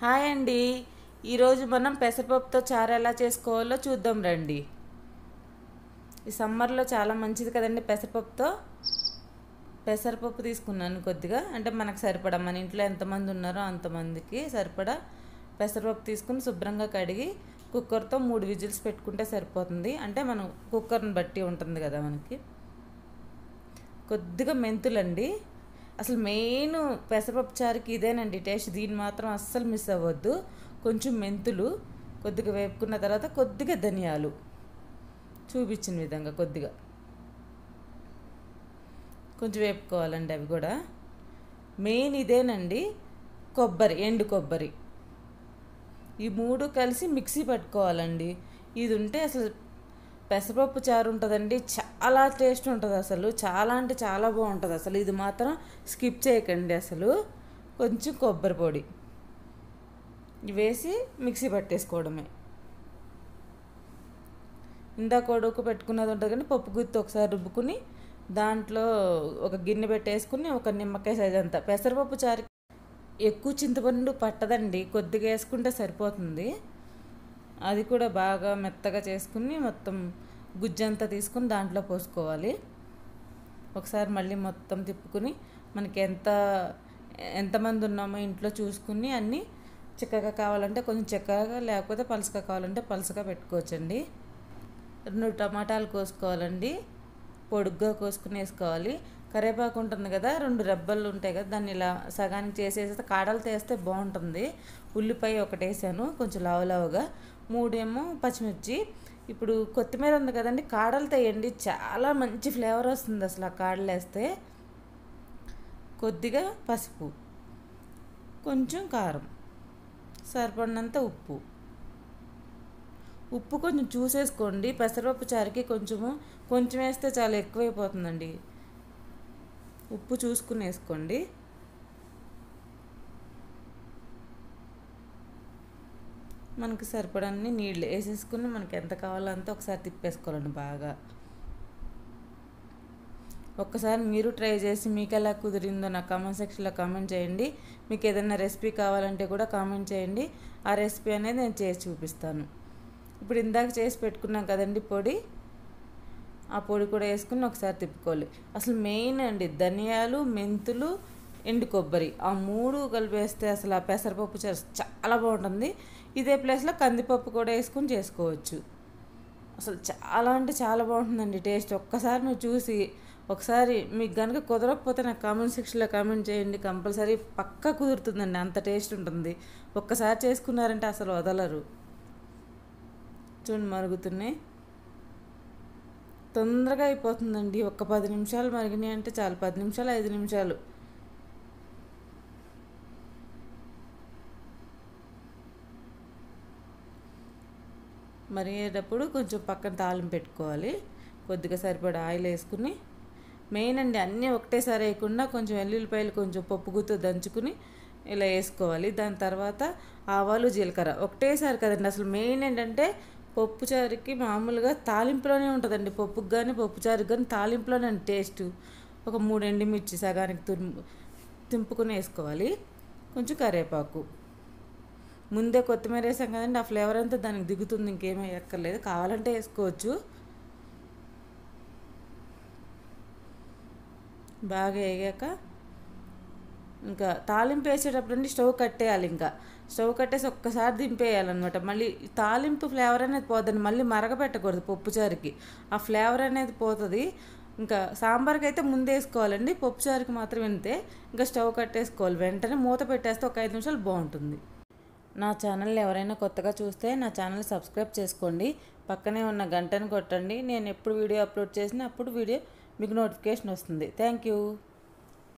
hi అండి ఈరోజు మనం పెసరపప్పుతో చారు ఎలా చేసుకోవాలో చూద్దాం రండి ఈ సమ్మర్లో చాలా మంచిది కదండి పెసరపప్పుతో పెసరపప్పు తీసుకున్నాను కొద్దిగా అంటే మనకు సరిపడా మన ఇంట్లో ఎంతమంది ఉన్నారో అంతమందికి సరిపడా పెసరపప్పు తీసుకుని శుభ్రంగా కడిగి కుక్కర్తో మూడు విజిల్స్ పెట్టుకుంటే సరిపోతుంది అంటే మనం కుక్కర్ని బట్టి ఉంటుంది కదా మనకి కొద్దిగా మెంతులండి అసలు మెయిన్ పెసరపప్పు చారుకి ఇదేనండి టేస్ట్ దీన్ని మాత్రం అస్సలు మిస్ అవ్వద్దు కొంచెం మెంతులు కొద్దిగా వేపుకున్న తర్వాత కొద్దిగా ధనియాలు చూపించిన విధంగా కొద్దిగా కొంచెం వేపుకోవాలండి అవి కూడా మెయిన్ ఇదేనండి కొబ్బరి ఎండు కొబ్బరి ఈ మూడు కలిసి మిక్సీ పట్టుకోవాలండి ఇది ఉంటే అసలు పెసరపప్పు చారు ఉంటుందండి చాలా టేస్ట్ ఉంటుంది అసలు చాలా అంటే చాలా బాగుంటుంది అసలు ఇది మాత్రం స్కిప్ చేయకండి అసలు కొంచెం కొబ్బరి పొడి వేసి మిక్సీ పట్టేసుకోవడమే ఇందాక ఉడుకు పెట్టుకున్నది ఉంటుంది కానీ పప్పు గుత్తి ఒకసారి రుబ్బుకుని దాంట్లో ఒక గిన్నె పెట్టేసుకుని ఒక నిమ్మకాయ సైజ్ అంతా పెసరపప్పు చారు ఎక్కువ చింతపండు పట్టదండి కొద్దిగా వేసుకుంటే సరిపోతుంది అది కూడా బాగా మెత్తగా చేసుకుని మొత్తం గుజ్జంతా తీసుకుని దాంట్లో పోసుకోవాలి ఒకసారి మళ్ళీ మొత్తం తిప్పుకుని మనకి ఎంత ఎంతమంది ఉన్నామో ఇంట్లో చూసుకుని అన్నీ చిక్కగా కావాలంటే కొంచెం చిక్కగా లేకపోతే పలుసగా కావాలంటే పలుసగా పెట్టుకోవచ్చండి రెండు టమాటాలు కోసుకోవాలండి పొడుగ్గా కోసుకుని వేసుకోవాలి కరివేపాకు ఉంటుంది కదా రెండు రెబ్బలు ఉంటాయి కదా దాన్ని ఇలా సగానికి చేసేస్తే కాడలు తీస్తే బాగుంటుంది ఉల్లిపాయ ఒకటి వేసాను కొంచెం లావు లావుగా మూడేమో పచ్చిమిర్చి ఇప్పుడు కొత్తిమీర ఉంది కదండి కాడలు తీయండి చాలా మంచి ఫ్లేవర్ వస్తుంది అసలు ఆ కాడలు వేస్తే కొద్దిగా పసుపు కొంచెం కారం సరిపడినంత ఉప్పు ఉప్పు కొంచెం చూసేసుకోండి పెసరపప్పు చారుకి కొంచెము కొంచెం వేస్తే చాలా ఎక్కువైపోతుందండి ఉప్పు చూసుకుని వేసుకోండి మనకి సరిపడన్ని నీళ్ళు వేసేసుకుని మనకి ఎంత కావాలో అంత ఒకసారి తిప్పేసుకోవాలండి బాగా ఒక్కసారి మీరు ట్రై చేసి మీకు ఎలా కుదిరిందో నా కామెంట్ సెక్షన్లో కామెంట్ చేయండి మీకు ఏదైనా రెసిపీ కావాలంటే కూడా కామెంట్ చేయండి ఆ రెసిపీ అనేది నేను చేసి చూపిస్తాను ఇప్పుడు ఇందాక చేసి పెట్టుకున్నాం కదండి పొడి ఆ పొడి కూడా వేసుకుని ఒకసారి తిప్పుకోవాలి అసలు మెయిన్ అండి ధనియాలు మెంతులు ఎండు కొబ్బరి ఆ మూడు కలిపేస్తే అసలు ఆ పెసరపప్పు చాలా బాగుంటుంది ఇదే ప్లేస్లో కందిపప్పు కూడా వేసుకుని చేసుకోవచ్చు అసలు చాలా అంటే చాలా బాగుంటుందండి టేస్ట్ ఒక్కసారి మీరు చూసి ఒకసారి మీకు కనుక కుదరకపోతే నాకు కామెంట్ సెక్షన్లో కామెంట్ చేయండి కంపల్సరీ పక్కా కుదురుతుందండి అంత టేస్ట్ ఉంటుంది ఒక్కసారి చేసుకున్నారంటే అసలు వదలరు చూడండి మరుగుతున్నాయి తొందరగా అయిపోతుందండి ఒక్క పది నిమిషాలు మరిగినాయి అంటే చాలు పది నిమిషాలు ఐదు నిమిషాలు మరిగేటప్పుడు కొంచెం పక్కన తాళం పెట్టుకోవాలి కొద్దిగా సరిపడా ఆయిల్ వేసుకుని మెయిన్ అండి అన్నీ ఒకటేసారి వేయకుండా కొంచెం వెల్లుల్లిపాయలు కొంచెం పప్పు గుత్తు దంచుకుని ఇలా వేసుకోవాలి దాని తర్వాత ఆవాలు జీలకర్ర ఒకటేసారి కదండి అసలు మెయిన్ ఏంటంటే పప్పుచారుకి మామూలుగా తాలింపులోనే ఉంటుందండి పప్పుకి కానీ పప్పుచారుకి కానీ తాలింపులోనే టేస్ట్ ఒక మూడు ఎండుమిర్చి సగానికి తురుము తింపుకుని వేసుకోవాలి కొంచెం కరివేపాకు ముందే కొత్తిమీర వేసాం కదండి ఆ ఫ్లేవర్ అంతా దానికి దిగుతుంది ఇంకేమీ ఎక్కర్లేదు కావాలంటే వేసుకోవచ్చు బాగా వేగాక ఇంకా తాలింపు వేసేటప్పుడు అండి స్టవ్ కట్టేయాలి ఇంకా స్టవ్ కట్టేసి ఒక్కసారి దింపేయాలన్నమాట మళ్ళీ తాలింపు ఫ్లేవర్ అనేది పోతుంది మళ్ళీ మరగపెట్టకూడదు పప్పుచారుకి ఆ ఫ్లేవర్ అనేది పోతుంది ఇంకా సాంబార్కి అయితే ముందు వేసుకోవాలండి పప్పుచారుకి మాత్రం వింతే ఇంకా స్టవ్ కట్టేసుకోవాలి వెంటనే మూత పెట్టేస్తే ఒక ఐదు నిమిషాలు బాగుంటుంది నా ఛానల్ ఎవరైనా కొత్తగా చూస్తే నా ఛానల్ సబ్స్క్రైబ్ చేసుకోండి పక్కనే ఉన్న గంటను కొట్టండి నేను ఎప్పుడు వీడియో అప్లోడ్ చేసినా అప్పుడు వీడియో మీకు నోటిఫికేషన్ వస్తుంది థ్యాంక్ యూ